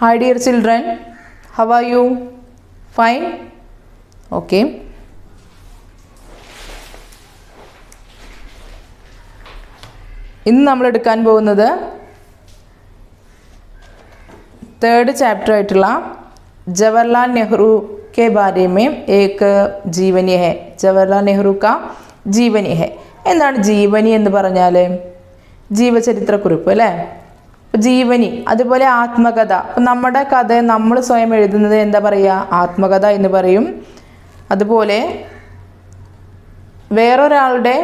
Hi, dear children. How are you? Fine? Okay. ഇന്ന് നമ്മൾ എടുക്കാൻ പോകുന്നത് തേർഡ് ചാപ്റ്റർ ആയിട്ടുള്ള ജവഹർലാൽ നെഹ്റു के बारे में एक ജീവനി ഹെ ജവഹർലാൽ നെഹ്റു കാ ജീവനി ഹെ എന്താണ് ജീവനി എന്ന് പറഞ്ഞാൽ ജീവചരിത്രക്കുറിപ്പ് അല്ലേ അപ്പോൾ ജീവനി അതുപോലെ ആത്മകഥ അപ്പം നമ്മുടെ കഥ നമ്മൾ സ്വയം എഴുതുന്നത് എന്താ പറയുക ആത്മകഥ എന്ന് പറയും അതുപോലെ വേറൊരാളുടെ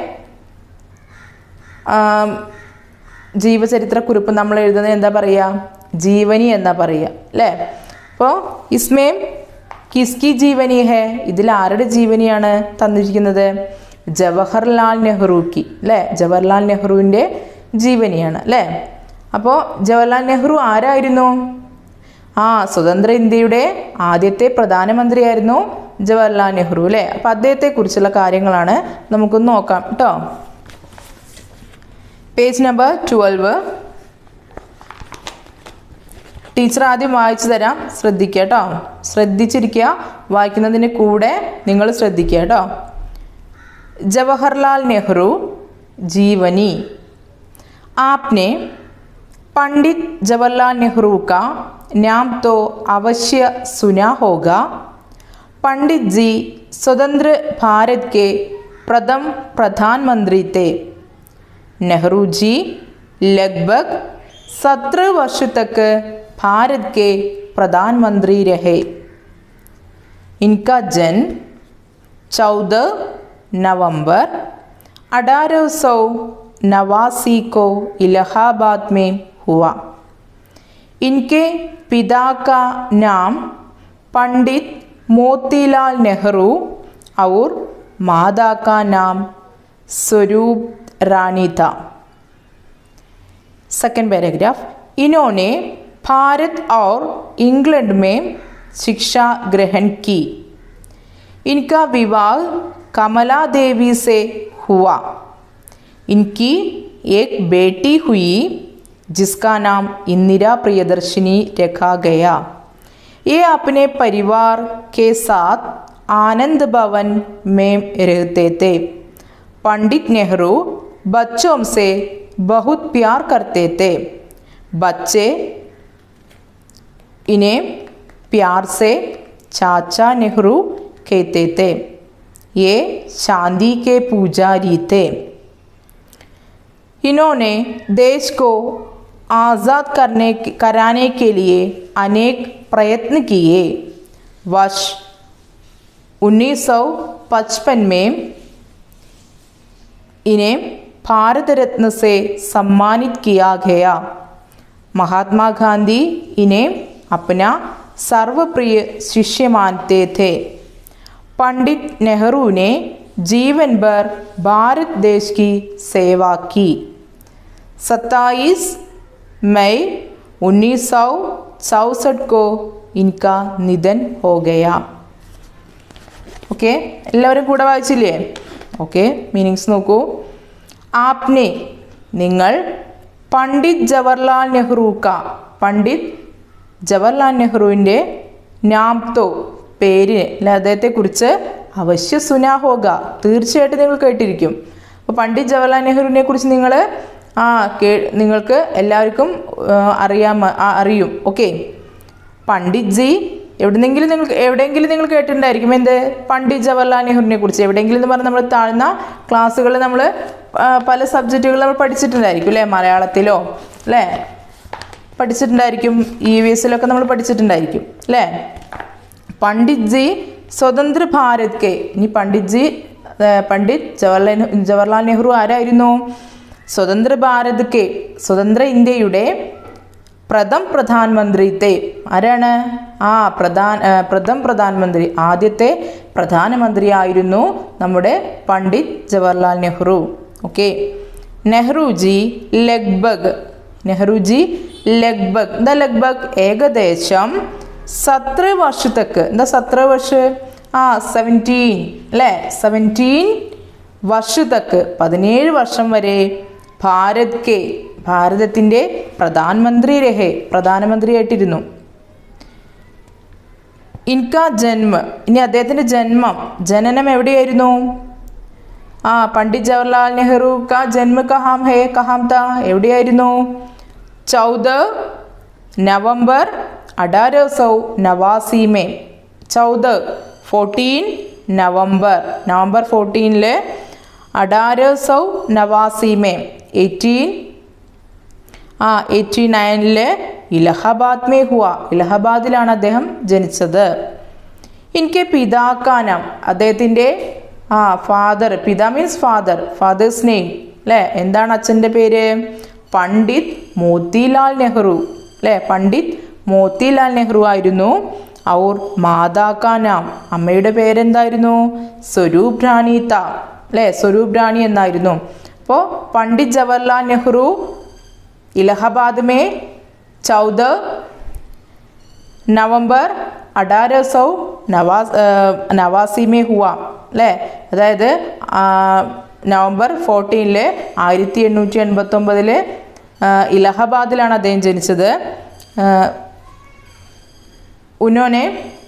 ആം, ജീവചരിത്രക്കുറിപ്പ് നമ്മൾ എഴുതുന്നത് എന്താ പറയുക ജീവനി എന്നാ പറയുക അല്ലേ അപ്പോൾ ഇസ്മേം കിസ്കി ജീവനി ഹേ ഇതിൽ ആരുടെ ജീവനിയാണ് തന്നിരിക്കുന്നത് ജവഹർലാൽ നെഹ്റുക്ക് അല്ലേ ജവഹർലാൽ നെഹ്റുവിൻ്റെ ജീവനിയാണ് അല്ലേ അപ്പോൾ ജവഹർലാൽ നെഹ്റു ആരായിരുന്നു ആ സ്വതന്ത്ര ഇന്ത്യയുടെ ആദ്യത്തെ പ്രധാനമന്ത്രിയായിരുന്നു ജവഹർലാൽ നെഹ്റു അല്ലേ അപ്പോൾ അദ്ദേഹത്തെക്കുറിച്ചുള്ള കാര്യങ്ങളാണ് നമുക്കൊന്ന് നോക്കാം കേട്ടോ പേജ് നമ്പർ ട്വൽവ് ടീച്ചർ ആദ്യം വായിച്ചു തരാം ശ്രദ്ധിക്കുക കേട്ടോ ശ്രദ്ധിച്ചിരിക്കുക വായിക്കുന്നതിന് കൂടെ നിങ്ങൾ ശ്രദ്ധിക്കുക കേട്ടോ ജവഹർലാൽ നെഹ്റു ജീവനി आपने पंडित जवाहरलाल नेहरू का नाम तो अवश्य सुना होगा पंडित जी स्वतंत्र भारत के प्रथम प्रधानमंत्री थे नेहरू जी लगभग सत्रह वर्ष तक भारत के प्रधानमंत्री रहे इनका जन्म चौदह नवंबर अठारह सौ नवासी को इलाहाबाद में हुआ इनके पिता का नाम पंडित मोतीलाल नेहरू और माता का नाम स्वरूप रानी था सेकेंड पैराग्राफ इन्होंने भारत और इंग्लैंड में शिक्षा ग्रहण की इनका विवाह कमला देवी से हुआ इनकी एक बेटी हुई जिसका नाम इंदिरा प्रियदर्शिनी रखा गया ये अपने परिवार के साथ आनंद भवन में रहते थे पंडित नेहरू बच्चों से बहुत प्यार करते थे बच्चे इन्हें प्यार से चाचा नेहरू कहते थे ये शांति के पुजारी थे इन्होंने देश को आज़ाद करने कराने के लिए अनेक प्रयत्न किए वर्ष 1955 में इन्हें भारत रत्न से सम्मानित किया गया महात्मा गांधी इन्हें अपना सर्वप्रिय शिष्य मानते थे पंडित नेहरू ने जीवन भर भारत देश की सेवा की 27 मई उन्नीस को इनका निधन हो गया ഓക്കെ എല്ലാവരും കൂടെ വായിച്ചില്ലേ ഓക്കെ മീനിങ്സ് നോക്കൂ ആപ്നെ നിങ്ങൾ പണ്ഡിറ്റ് ജവഹർലാൽ നെഹ്റു കാ പണ്ഡിറ്റ് ജവഹർലാൽ നെഹ്റുവിൻ്റെ നാംതോ പേര് അല്ലെ അദ്ദേഹത്തെക്കുറിച്ച് അവശ്യ സുനാ ഹോഗ തീർച്ചയായിട്ടും നിങ്ങൾ കേട്ടിരിക്കും അപ്പോൾ പണ്ഡിറ്റ് ജവഹർലാൽ നെഹ്റുവിനെ കുറിച്ച് നിങ്ങൾ ആ കേ നിങ്ങൾക്ക് എല്ലാവർക്കും ആ, അറിയാം ആ, അറിയും ഓക്കെ പണ്ഡിറ്റ് ജി എവിടെന്നെങ്കിലും നിങ്ങൾ എവിടെയെങ്കിലും നിങ്ങൾ കേട്ടിട്ടുണ്ടായിരിക്കും എന്ത് പണ്ഡിറ്റ് ജവഹർലാൽ നെഹ്റുവിനെ കുറിച്ച് എവിടെയെങ്കിലും എന്ന് പറഞ്ഞാൽ നമ്മൾ താഴ്ന്ന ക്ലാസ്സുകളിൽ നമ്മൾ ആ, പല സബ്ജക്റ്റുകൾ നമ്മൾ പഠിച്ചിട്ടുണ്ടായിരിക്കും അല്ലേ മലയാളത്തിലോ അല്ലേ പഠിച്ചിട്ടുണ്ടായിരിക്കും ഇ വി എസിലൊക്കെ നമ്മൾ പഠിച്ചിട്ടുണ്ടായിരിക്കും അല്ലേ പണ്ഡിറ്റ് ജി സ്വതന്ത്ര ഭാരത് കെ ഇനി പണ്ഡിറ്റ് ജി ആ, പണ്ഡിറ്റ് ജവഹർലാൽ ജവഹർലാൽ നെഹ്റു ആരായിരുന്നു സ്വതന്ത്ര ഭാരത് കെ സ്വതന്ത്ര ഇന്ത്യയുടെ പ്രഥം പ്രധാനമന്ത്രി തേ ആരാണ് ആ പ്രധാൻ ആ, പ്രഥം പ്രധാനമന്ത്രി ആദ്യത്തെ പ്രധാനമന്ത്രിയായിരുന്നു നമ്മുടെ പണ്ഡിറ്റ് ജവഹർലാൽ നെഹ്റു ഓക്കെ നെഹ്റുജി ലഗ്ബഗ് നെഹ്റുജി ലഗ്ബഗ് എന്താ ലഗ്ബഗ് ഏകദേശം സത്ര വർഷത്തേക്ക് എന്താ സത്ര വർഷ ആ സെവൻറ്റീൻ അല്ലേ സെവൻറ്റീൻ വർഷത്തേക്ക് പതിനേഴ് വർഷം വരെ ഭാരത് കെ ഭാരതത്തിൻ്റെ പ്രധാനമന്ത്രി രഹേ പ്രധാനമന്ത്രിയായിട്ടിരുന്നു ഇൻകാ ജന്മ ഇനി അദ്ദേഹത്തിൻ്റെ ജന്മം ജനനം എവിടെയായിരുന്നു ആ പണ്ഡിറ്റ് ജവഹർലാൽ നെഹ്റു കാ ജന്മ കഹാം ഹേ കഹാം താ എവിടെയായിരുന്നു ചൗദ നവംബർ അഡാരോ സൗ നവാസി മേ ചൗദ ഫോർട്ടീൻ നവംബർ നവംബർ ഫോർട്ടീനിൽ അഡാരോ സൗ നവാസി മേ എയ്റ്റീൻ ആ എയ്റ്റി നയനിൽ ഇലഹബാദ് മേ ഹുവ ഇലഹബാദിലാണ് അദ്ദേഹം ജനിച്ചത് എനിക്ക് പിതാക്കാനം അദ്ദേഹത്തിൻ്റെ ആ ഫാദർ പിത മീൻസ് ഫാദർ ഫാദേഴ്സ് നെയിം അല്ലേ എന്താണ് അച്ഛൻ്റെ പേര് പണ്ഡിറ്റ് മോത്തിലാൽ നെഹ്റു അല്ലേ പണ്ഡിറ്റ് മോത്തിലാൽ നെഹ്റു ആയിരുന്നു ഔർ മാതാക്കാനാം അമ്മയുടെ പേരെന്തായിരുന്നു സ്വരൂപ് റാണി ത അല്ലേ സ്വരൂപ് റാണി എന്നായിരുന്നു അപ്പോൾ പണ്ഡിറ്റ് ജവഹർലാൽ നെഹ്റു ഇലഹബാദ് മേ ചൗദ നവംബർ അഡാരോ സൗ നവാസ് നവാസി മേ ഹുവ അല്ലേ അതായത് ആ, നവംബർ ഫോർട്ടീനിൽ ആയിരത്തി എണ്ണൂറ്റി എൺപത്തൊമ്പതിൽ ഇലഹബാദിലാണ് അദ്ദേഹം ജനിച്ചത് ആ, ഉന്നോനെ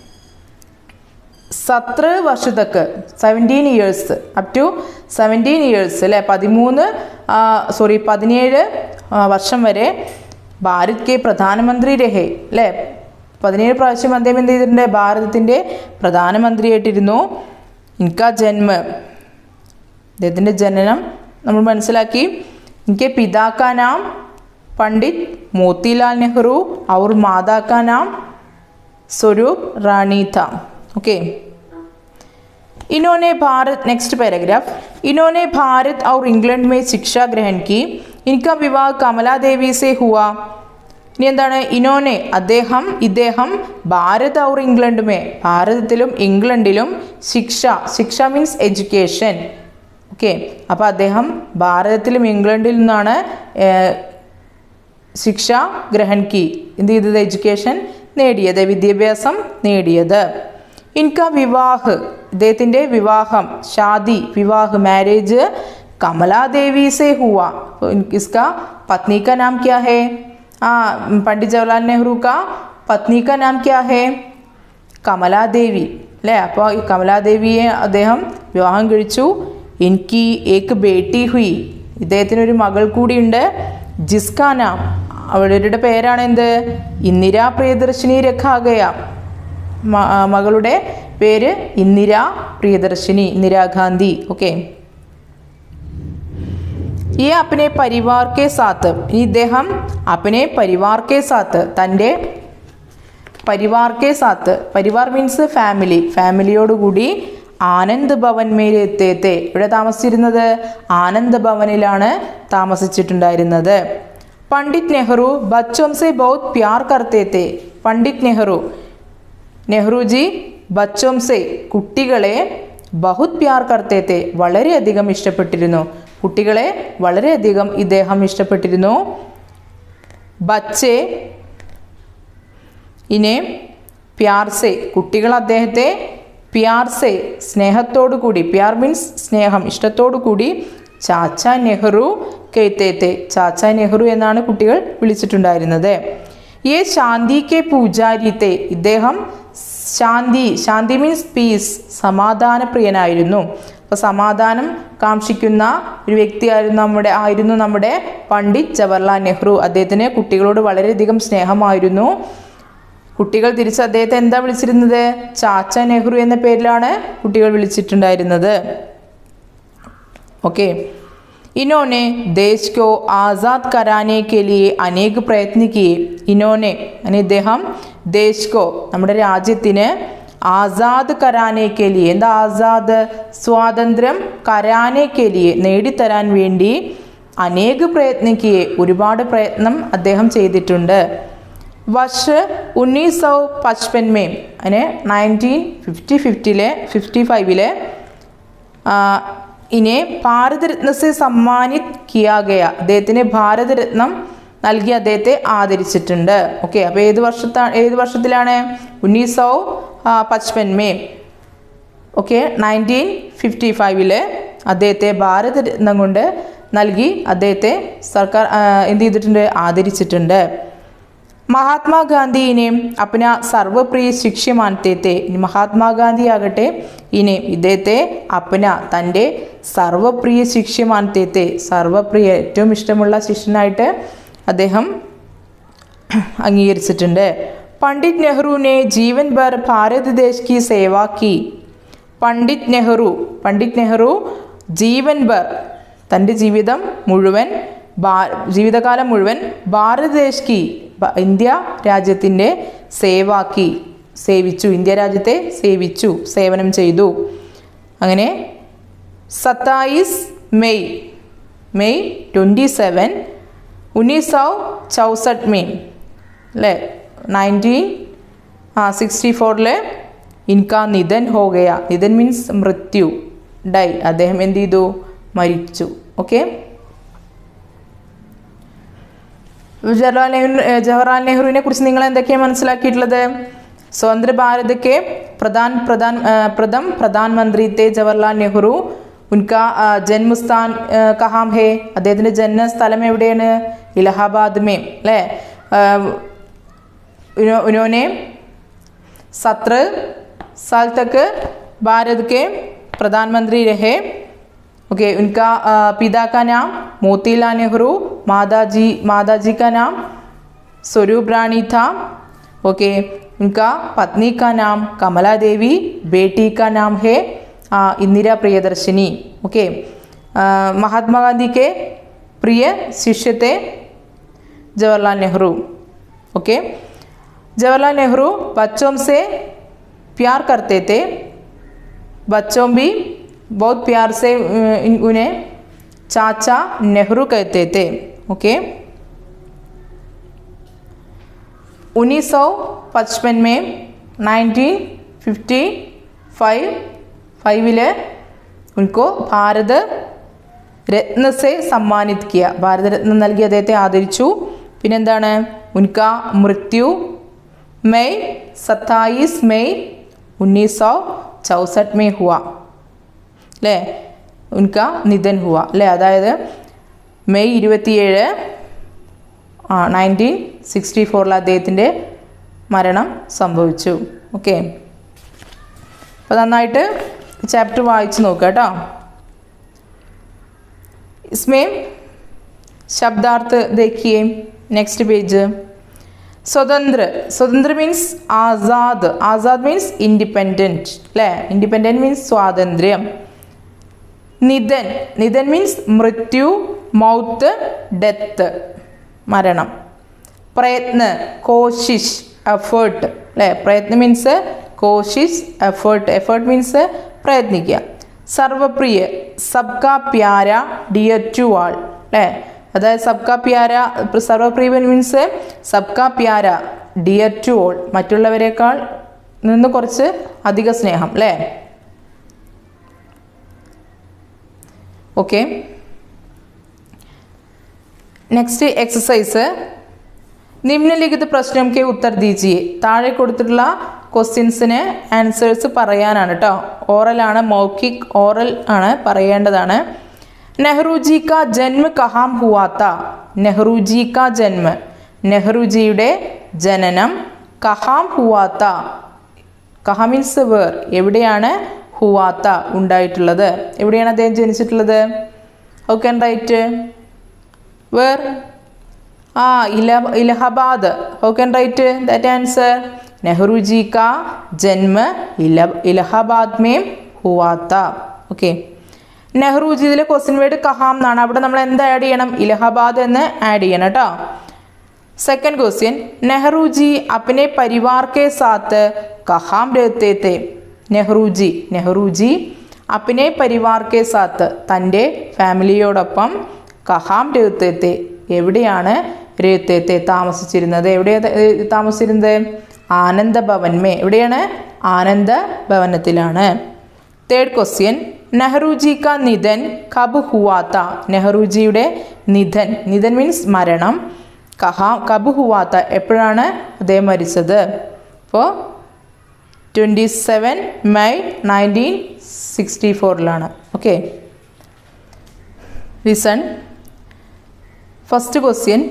സത്ര വർഷത്തക്ക് seventeen years up to seventeen years അല്ലേ പതിമൂന്ന് സോറി പതിനേഴ് ആ, വർഷം വരെ ഭാരത് കെ പ്രധാനമന്ത്രി രഹേ അല്ലേ പതിനേഴ് പ്രാവശ്യം അദ്ദേഹം എന്ത് ചെയ്തിട്ടുണ്ട് ഭാരതത്തിൻ്റെ പ്രധാനമന്ത്രിയായിട്ടിരുന്നു ഇൻകാ ജന്മ അദ്ദേഹത്തിൻ്റെ ജനനം നമ്മൾ മനസ്സിലാക്കി ഇൻകെ പിതാക്കാ നാം പണ്ഡിറ്റ് മോത്തിലാൽ നെഹ്റു ഔർ മാതാക്കാ നാം സ്വരൂപ് റാണി था ओके इन्होंने भारत नेक्स्ट पैराग्राफ इन्होंने भारत और इंग्लैंड में शिक्षा ग्रहण की इनका विवाह कमला देवी से हुआ ഇനി എന്താണ് ഇനോനെ അദ്ദേഹം ഇദ്ദേഹം ഭാരത് ഔർ ഇംഗ്ലണ്ട് മേ ഭാരതത്തിലും ഇംഗ്ലണ്ടിലും ശിക്ഷ ശിക്ഷ മീൻസ് എഡ്യൂക്കേഷൻ ഓക്കെ അപ്പോൾ അദ്ദേഹം ഭാരതത്തിലും ഇംഗ്ലണ്ടിൽ നിന്നാണ് ഏഹ്, ശിക്ഷ ഗ്രഹൺ കി എന്ത് ചെയ്തത് എഡ്യൂക്കേഷൻ നേടിയത് വിദ്യാഭ്യാസം നേടിയത് ഇൻക വിവാഹ് ഇദ്ദേഹത്തിൻ്റെ വിവാഹം ഷാദി വിവാഹ് മാരേജ് കമലാദേവി സെ ഹുവ तो इन- इसका पत्नी का नाम क्या है ആ പണ്ഡിറ്റ് ജവഹർലാൽ നെഹ്റു का പത്നി का नाम क्या है കമലാദേവി അല്ലേ അപ്പോൾ ഈ കമലാദേവിയെ അദ്ദേഹം വിവാഹം കഴിച്ചു എനിക്ക് ഏക്ക് ബേട്ടി ഹുയി ഇദ്ദേഹത്തിനൊരു മകൾ കൂടിയുണ്ട് ജിസ്കാ നാം അവരുടെ പേരാണ് എന്ത് ഇന്ദിരാ പ്രിയദർശിനി രഖാഗയ മ- ആ, മകളുടെ പേര് ഇന്ദിര പ്രിയദർശിനി ഇന്ദിരാഗാന്ധി ഓക്കെ ये अपने परिवार के साथ ഇനി ഇദ്ദേഹം अपने परिवार के साथ തൻ്റെ പരിവാർ കെ സാത്ത് പരിവാർ മീൻസ് ഫാമിലി ഫാമിലിയോടുകൂടി ആനന്ദ് ഭവൻ മേലെത്തേത്തെ ഇവിടെ താമസിച്ചിരുന്നത് ആനന്ദ് ഭവനിലാണ് താമസിച്ചിട്ടുണ്ടായിരുന്നത് പണ്ഡിറ്റ് നെഹ്റു ബച്ചോം സെ ബഹുത് പ്യാർ കർത്തേത്തെ പണ്ഡിറ്റ് നെഹ്റു നെഹ്റുജി ബച്ചോം സെ കുട്ടികളെ ബഹുത് പ്യാർ കർത്തേത്തെ വളരെയധികം ഇഷ്ടപ്പെട്ടിരുന്നു കുട്ടികളെ വളരെയധികം ഇദ്ദേഹം ഇഷ്ടപ്പെട്ടിരുന്നു ബച്ചെ ഇനെ പ്യാർസെ കുട്ടികൾ അദ്ദേഹത്തെ പ്യാർസെ സ്നേഹത്തോടു കൂടി പ്യാർ മീൻസ് സ്നേഹം ഇഷ്ടത്തോടു കൂടി ചാച്ച നെഹ്റു കേത്തേത്തെ ചാച്ച നെഹ്റു എന്നാണ് കുട്ടികൾ വിളിച്ചിട്ടുണ്ടായിരുന്നത് ഈ ശാന്തി കെ പൂജാരിത്തെ ഇദ്ദേഹം ശാന്തി ശാന്തി മീൻസ് പീസ് സമാധാനപ്രിയനായിരുന്നു അപ്പോൾ സമാധാനം കാക്ഷിക്കുന്ന ഒരു വ്യക്തിയായിരുന്നു നമ്മുടെ ആയിരുന്നു നമ്മുടെ പണ്ഡിറ്റ് ജവഹർലാൽ നെഹ്റു അദ്ദേഹത്തിന് കുട്ടികളോട് വളരെയധികം സ്നേഹമായിരുന്നു കുട്ടികൾ തിരിച്ച് അദ്ദേഹത്തെ എന്താ വിളിച്ചിരുന്നത് ചാച്ച നെഹ്റു എന്ന പേരിലാണ് കുട്ടികൾ വിളിച്ചിട്ടുണ്ടായിരുന്നത് ओके इन्होंने देश को आज़ाद कराने के लिए अनेक प्रयत्न किए इन्होंने यानी ഇദ്ദേഹം ദേശ് കോ നമ്മുടെ രാജ്യത്തിന് ആസാദ് കരാനെ കെ ലിയെ എന്താ ആസാദ് സ്വാതന്ത്ര്യം കരാനെ കെ ലിയെ നേടിത്തരാൻ വേണ്ടി അനേക പ്രയത്നിക്കുകയെ ഒരുപാട് പ്രയത്നം അദ്ദേഹം ചെയ്തിട്ടുണ്ട് വർഷ് ഉന്നീസ് സൗ പച്പൻ മേ അങ്ങനെ നയൻറ്റീൻ ഫിഫ്റ്റി ഫിഫ്റ്റിലെ ഫിഫ്റ്റി ഫൈവിലെ ഇനെ ഭാരതരത്ന സെ സമ്മാനിത് കിയാ ഗയ അദ്ദേഹത്തിന് ഭാരതരത്നം നൽകി അദ്ദേഹത്തെ ആദരിച്ചിട്ടുണ്ട് ഓക്കെ അപ്പോൾ ഏത് വർഷത്താ ഏത് വർഷത്തിലാണ് ഉന്നീസ് സൗ പച്പൻ മേ ഓക്കെ നയൻറ്റീൻ ഫിഫ്റ്റി ഫൈവില് അദ്ദേഹത്തെ ഭാരതരത്നം കൊണ്ട് നൽകി അദ്ദേഹത്തെ സർക്കാർ ആ, എന്ത് ചെയ്തിട്ടുണ്ട് ആദരിച്ചിട്ടുണ്ട് മഹാത്മാഗാന്ധി ഇനെ അപ്പന സർവപ്രിയ ശിഷ്യ മാനത്തെ തെ മഹാത്മാഗാന്ധി ആകട്ടെ ഇനെ ഇദ്ദേഹത്തെ അപ്പന തൻ്റെ സർവപ്രിയ ശിഷ്യ മാനത്തെ തെ സർവപ്രിയ ഏറ്റവും ഇഷ്ടമുള്ള ശിഷ്യനായിട്ട് അദ്ദേഹം അംഗീകരിച്ചിട്ടുണ്ട് പണ്ഡിറ്റ് നെഹ്റുവിനെ ജീവൻ ഭർ ഭാരത് ദേശ് കി സേവ കി പണ്ഡിറ്റ് നെഹ്റു പണ്ഡിറ്റ് നെഹ്റു ജീവൻ ഭർ തൻ്റെ ജീവിതം മുഴുവൻ ഭാ ജീവിതകാലം മുഴുവൻ ഭാരത് ദേശ് കി ബ- ഇന്ത്യ രാജ്യത്തിൻ്റെ സേവാക്കി സേവിച്ചു ഇന്ത്യ രാജ്യത്തെ സേവിച്ചു സേവനം ചെയ്തു അങ്ങനെ സത്തായിസ് മെയ് മെയ് ട്വൻറ്റി സെവൻ ഉന്നീസ് സौ ചൗസठ में അല്ലേ നയൻറ്റീൻ ആ സിക്സ്റ്റി ഫോറിൽ ഇൻകാ നിധൻ ഹോ ഗയ നിധൻ മീൻസ് മൃത്യു ഡൈ അദ്ദേഹം എന്ത് ചെയ്തു മരിച്ചു ഓക്കെ ജവഹർലാൽ നെഹ്റു ജവഹർലാൽ നെഹ്റുവിനെ കുറിച്ച് നിങ്ങൾ എന്തൊക്കെയാണ് മനസ്സിലാക്കിയിട്ടുള്ളത് സ്വതന്ത്ര ഭാരത് കെ പ്രധാൻ പ്രധാൻ ആ, പ്രഥം പ്രധാനമന്ത്രി തെ ജവഹർലാൽ നെഹ്റു ഉൻകാ ആ, ജന്മസ്ഥാൻ ആ, കഹാം ഹേ അദ്ദേഹത്തിൻ്റെ ജന്മസ്ഥലം എവിടെയാണ് ഇലഹാബാദ് മേ അല്ലേ ആ, उन्हो- उन्होंने सत्रह साल तक भारत के प्रधानमंत्री रहे ओके उनका अ, पिता का नाम मोतीलाल नेहरू माता जी माता जी का नाम स्वरूप रानी था ओके उनका पत्नी का नाम कमला देवी बेटी का नाम है अ, इंदिरा प्रियदर्शिनी ओके अ, महात्मा गांधी के प्रिय शिष्य थे जवाहरलाल नेहरू ओके जवाहरलाल नेहरू बच्चों से प्यार करते थे बच्चों भी बहुत प्यार से अ, इन- उन्हें चाचा नेहरू कहते थे ओके उन्नीस सौ पचपन में नाइनटीन फिफ्टी फाइव फाइविല് ഉनको ഭാരത് രത്നസെ സമ്മാനിത് കിയ ഭാരതരത്ന നൽകി അദ്ദേഹത്തെ ആദരിച്ചു പിന്നെന്താണ് ഉൻക മൃത്യു മെയ് സത്തായിസ് മെയ് ഉന്നീസ് സौ ചൗസठ में हुआ അല്ലേ ഉൻക നിധൻ ഹുവ അല്ലേ അതായത് മെയ് ഇരുപത്തിയേഴ് ആ നയൻറ്റീൻ സിക്സ്റ്റി ഫോറിൽ അദ്ദേഹത്തിൻ്റെ മരണം സംഭവിച്ചു ഓക്കെ അപ്പോൾ നന്നായിട്ട് ചാപ്റ്റർ വായിച്ച് നോക്കുക കേട്ടോ इसमें शब्दार्थ देखिए नेक्स्ट पेज സ്വതന്ത്ര സ്വതന്ത്ര മീൻസ് ആസാദ് ആസാദ് മീൻസ് ഇൻഡിപെൻഡൻറ്റ് അല്ലേ ഇൻഡിപെൻഡൻറ്റ് മീൻസ് സ്വാതന്ത്ര്യം നിധൻ നിധൻ മീൻസ് മൃത്യു മൗത്ത് ഡെത്ത് മരണം പ്രയത്ന കോശിഷ് എഫേർട്ട് അല്ലേ പ്രയത്ന മീൻസ് കോശിഷ് എഫേർട്ട് എഫേർട്ട് മീൻസ് പ്രയത്നിക്കുക സർവപ്രിയ സബ്കാ പ്യാര ഡിയർ ടു ആൾ അല്ലേ അതായത് സബ്കാ പ്യാര സർവപ്രിയ മീൻസ് സബ്കാ പ്യാര ഡിയർ ടു ഓൾ മറ്റുള്ളവരെക്കാൾ നിന്ന് കുറച്ച് അധിക സ്നേഹം അല്ലേ ഓക്കെ നെക്സ്റ്റ് എക്സസൈസ് നിമ്നലിഖിത പ്രശ്നം കെ ഉത്തർ ദീജിയെ താഴെ കൊടുത്തിട്ടുള്ള ക്വസ്റ്റ്യൻസിന് ആൻസേഴ്സ് പറയാനാണ് കേട്ടോ ഓറലാണ് മൗഖിക് ഓറൽ ആണ് പറയേണ്ടതാണ് നെഹ്റുജി കാ ജന്മ കഹാം ഹുവാത്ത നെഹ്റുജി കാ ജന്മ നെഹ്റുജിയുടെ ജനനം കഹാം ഹുവാത്ത കഹ മീൻസ് വേർ എവിടെയാണ് ഹുവാത്ത ഉണ്ടായിട്ടുള്ളത് എവിടെയാണ് അദ്ദേഹം ജനിച്ചിട്ടുള്ളത് how can write where ah ഇല Allahabad how can write that answer Nehru ji കാ ജന്മ ഇല ഇലഹബാദ് മേം ഹുവാത്ത ഓക്കെ നെഹ്റു ജി ഇതിലെ ക്വസ്റ്റ്യൻ വേർഡ് കഹാം എന്നാണ് അവിടെ നമ്മൾ എന്താ ആഡ് ചെയ്യണം ഇലഹബാദ് എന്ന് ആഡ് ചെയ്യണം കേട്ടോ सेकंड क्वेश्चन नेहरू जी अपने परिवार के साथ कहाँ रहते थे നെഹ്റു ജി നെഹ്റു ജി അപ്പിനെ പരിവാർ കെ സാത്ത് തൻ്റെ ഫാമിലിയോടൊപ്പം കഹാം രഹത്തേത്തെ എവിടെയാണ് രഹത്തേത്തെ താമസിച്ചിരുന്നത് എവിടെയാണ് താമസിച്ചിരുന്നത് ആനന്ദ ഭവൻമേ എവിടെയാണ് ആനന്ദ ഭവനത്തിലാണ് തേർഡ് ക്വസ്റ്റ്യൻ നെഹ്റുജി കാ നിധൻ കബ് ഹുവാത്ത നെഹ്റുജിയുടെ നിധൻ നിധൻ മീൻസ് മരണം കഹ കബ് ഹുവാത്ത എപ്പോഴാണ് അദ്ദേഹം മരിച്ചത് അപ്പോൾ twenty seven May nineteen sixty ഫോറിലാണ് ഓക്കെ ലിസൺ ഫസ്റ്റ് ക്വസ്റ്റ്യൻ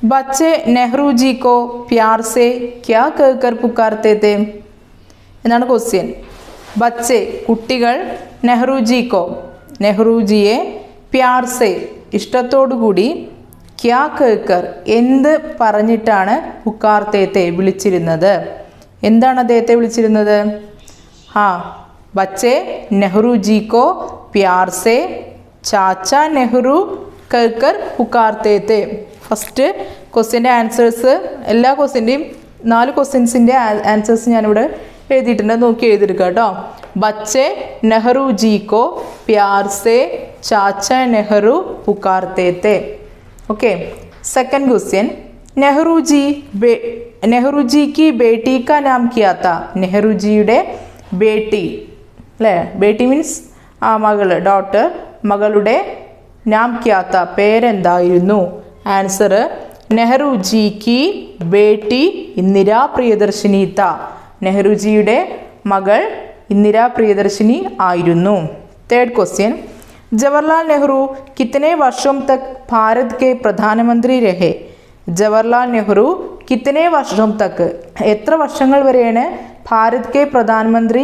बच्चे नेहरू जी को प्यार से क्या कहकर पुकारते थे എന്നാണ് ക്വസ്റ്റ്യൻ ബച്ചെ കുട്ടികൾ നെഹ്റുജിക്കോ നെഹ്റുജിയെ പ്യാർസെ ഇഷ്ടത്തോടുകൂടി ക്യാ കേക്കർ എന്ത് പറഞ്ഞിട്ടാണ് പുക്കാർത്തേത്തെ വിളിച്ചിരുന്നത് എന്താണ് അദ്ദേഹത്തെ വിളിച്ചിരുന്നത് ഹാ ബച്ചെ നെഹ്റുജിക്കോ പ്യാർസെ ചാച്ച നെഹ്റു കേക്കർ പുക്കാർത്തേത്തെ ഫസ്റ്റ് ക്വസ്റ്റ്യൻ്റെ ആൻസേഴ്സ് എല്ലാ ക്വസ്റ്റ്യൻ്റെയും നാല് ക്വസ്റ്റ്യൻസിൻ്റെ ആൻസേഴ്സ് ഞാനിവിടെ എഴുതിയിട്ടുണ്ട് നോക്കി എഴുതിയെടുക്കുക കേട്ടോ ബച്ചെ നെഹ്റു ജീക്കോ പ്യാർസെ ചാച്ച നെഹ്റു പുക്കാർത്തേത്തെ okay second question Nehru ji ബേ നെഹ്റു ജി की बेटी का नाम क्या था നെഹ്റു ജിയുടെ ബേട്ടി അല്ലേ ബേട്ടി മീൻസ് ആ മകള് ഡോട്ടർ മകളുടെ നാം ക്യാത്ത പേരെന്തായിരുന്നു ആൻസർ നെഹ്റു ജി കി ബേട്ടി ഇന്ദിരാ പ്രിയദർശിനി ത നെഹ്റുജിയുടെ മകൾ ഇന്ദിരാ പ്രിയദർശിനി ആയിരുന്നു തേർഡ് ക്വസ്റ്റ്യൻ ജവഹർലാൽ നെഹ്റു കിത്തനെ വർഷം തക് ഭാരത് കെ പ്രധാനമന്ത്രി രഹെ ജവഹർലാൽ നെഹ്റു കിത്തനെ വർഷം തക്ക് എത്ര വർഷങ്ങൾ വരെയാണ് ഭാരത് കെ പ്രധാനമന്ത്രി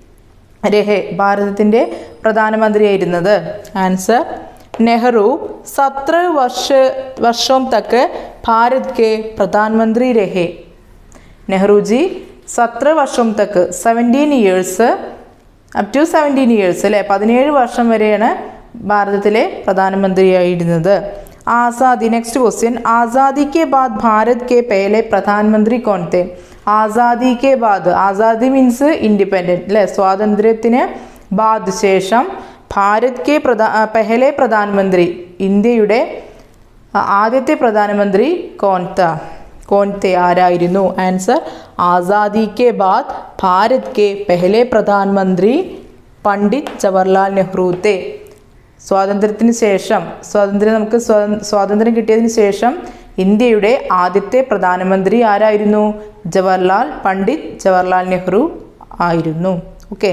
രഹെ ഭാരതത്തിൻ്റെ പ്രധാനമന്ത്രിയായിരുന്നത് ആൻസർ നെഹ്റു സത്ര വർഷ വർഷം തക്ക് ഭാരത് കെ പ്രധാനമന്ത്രി രഹെ നെഹ്റുജി സത്ര വർഷം തക്ക് seventeen years up to seventeen years അല്ലേ പതിനേഴ് വർഷം വരെയാണ് ഭാരതത്തിലെ പ്രധാനമന്ത്രിയായിരുന്നത് ആസാദി നെക്സ്റ്റ് ക്വസ്റ്റ്യൻ ആസാദി കെ ബാദ് ഭാരത് കെ പേലെ പ്രധാനമന്ത്രി കോൺത്തെ ആസാദി കെ ബാദ് ആസാദി മീൻസ് ഇൻഡിപെൻഡൻറ്റ് അല്ലേ സ്വാതന്ത്ര്യത്തിന് ബാദ് ശേഷം ഭാരത് കെ പ്രധാ പെഹലെ പ്രധാനമന്ത്രി ഇന്ത്യയുടെ ആദ്യത്തെ പ്രധാനമന്ത്രി കോൺത്ത കോൺത്തെ ആരായിരുന്നു ആൻസർ ആസാദി കെ ബാദ് ഭാരത് കെ പെഹലെ പ്രധാനമന്ത്രി പണ്ഡിറ്റ് ജവഹർലാൽ നെഹ്റുത്തെ സ്വാതന്ത്ര്യത്തിന് ശേഷം സ്വാതന്ത്ര്യം നമുക്ക് സ്വാ- സ്വാതന്ത്ര്യം കിട്ടിയതിന് ശേഷം ഇന്ത്യയുടെ ആദ്യത്തെ പ്രധാനമന്ത്രി ആരായിരുന്നു ജവഹർലാൽ പണ്ഡിറ്റ് ജവഹർലാൽ നെഹ്റു ആയിരുന്നു ഓക്കെ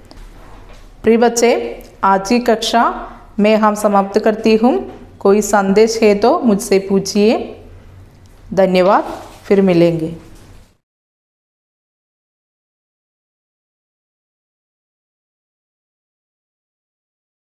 प्रिय बच्चे आज की कक्षा में हम समाप्त करती हूँ कोई संदेश है तो मुझसे पूछिए धन्यवाद फिर मिलेंगे